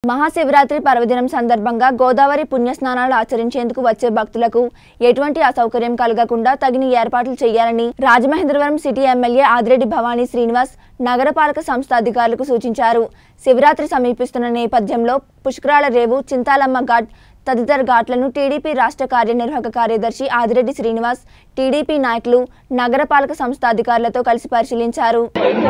మహాశివరాత్రి పర్వదినం సందర్భంగా గోదావరి పుణ్యస్నానాలు ఆచరించేందుకు వచ్చే భక్తులకు ఎటువంటి అసౌకర్యం కలగకుండా తగిన ఏర్పాట్లు చేయాలని రాజమహేంద్రవరం సిటీ ఎమ్మెల్యే ఆదిరెడ్డి భవానీ శ్రీనివాస్ నగరపాలక సంస్థ అధికారులకు సూచించారు శివరాత్రి సమీపిస్తున్న నేపథ్యంలో పుష్కరాల రేవు చింతాలమ్మ ఘాట్ తదితర ఘాట్లను టీడీపీ రాష్ట్ర కార్యనిర్వాహక కార్యదర్శి ఆదిరెడ్డి శ్రీనివాస్ టీడీపీ నాయకులు నగరపాలక సంస్థ అధికారులతో కలిసి పరిశీలించారు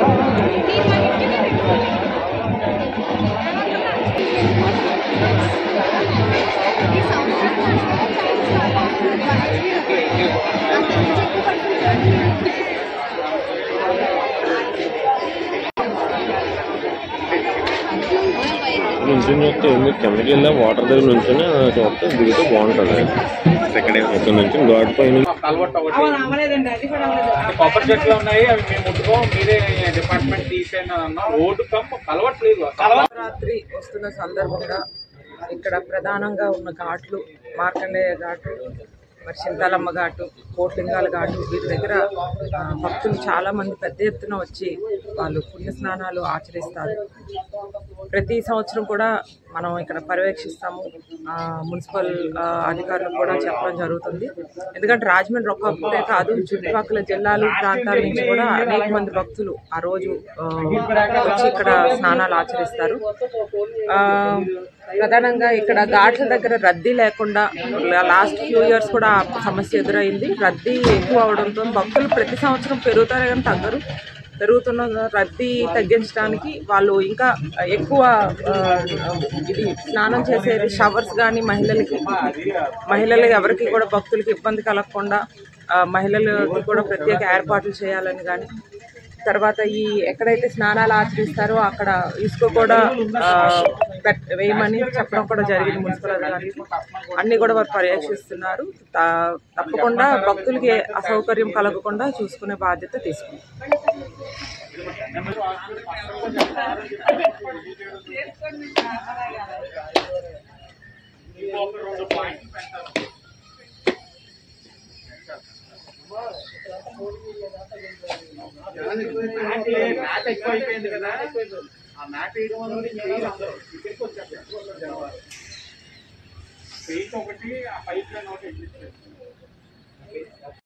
నుంచుని చూస్తే ఎందుకు కిందకి వెళ్ళా వాటర్ దగ్గర నుంచుని ఆ చూస్తే దిగితే బాగుంటుంది ఇక్కడ నుంచి ఘాట్ పైన కలవట్ ఒకటి కొబ్బరి చెట్లు ఉన్నాయి అవి మేము ముట్టుకోం మీరే డిపార్ట్మెంట్ తీసేయండి అని అన్నాం రోడ్డు కమ్ కలవట్లేదు రాత్రి వస్తున్న సందర్భంగా ఇక్కడ ప్రధానంగా ఉన్న ఘాట్లు మార్కండేయ ఘాటు మరి చింతాలమ్మ ఘాటు కోట్లింగాల ఘాటు వీటి దగ్గర ఆ, భక్తులు చాలా మంది పెద్ద ఎత్తున వచ్చి వాళ్ళు పుణ్యస్నానాలు ఆచరిస్తారు ప్రతి సంవత్సరం కూడా మనం ఇక్కడ పర్యవేక్షిస్తాము ఆ, మున్సిపల్ ఆ, అధికారులకు కూడా చెప్పడం జరుగుతుంది ఎందుకంటే రాజమండ్రి ఒక్కటే కాదు చుట్టుపక్కల జిల్లాలు ప్రాంతాల నుంచి కూడా అనేక మంది భక్తులు ఆ రోజు ఆ, వచ్చి ఇక్కడ స్నానాలు ఆచరిస్తారు ఆ, ప్రధానంగా ఇక్కడ ఘాట్ల దగ్గర రద్దీ లేకుండా లాస్ట్ ఫ్యూ ఇయర్స్ కూడా ఆ సమస్య ఎదురైంది రద్దీ ఎక్కువ అవడంతో భక్తులు ప్రతి సంవత్సరం పెరుగుతారే కానీ తగ్గరు పెరుగుతున్న రద్దీ తగ్గించడానికి వాళ్ళు ఇంకా ఎక్కువ ఆ, ఇది స్నానం చేసేది షవర్స్ కానీ మహిళలకి మహిళలు ఎవరికి కూడా భక్తులకి ఇబ్బంది కలగకుండా ఆ, మహిళలకి కూడా ప్రత్యేక ఏర్పాట్లు చేయాలని కానీ తర్వాత ఈ ఎక్కడైతే స్నానాలు ఆచరిస్తారో అక్కడ ఇసుక కూడా ఆ, పెట్- వేయమని చెప్పడం కూడా జరిగింది మున్సిపల్ అధికారులు అన్ని కూడా వారు పర్యవేక్షిస్తున్నారు త- తప్పకుండా భక్తులకి ఏ అసౌకర్యం కలగకుండా చూసుకునే బాధ్యత తీసుకుంటారు మ్యాట్ ఎక్కువ అయిపోయింది కదా ఆ మ్యాట్ వేయడం వల్ల చేయరు అందరూ ఇక్కడికి వచ్చారు పెయింట్ ఒకటి ఆ పైప్ లైన్ ఒకటి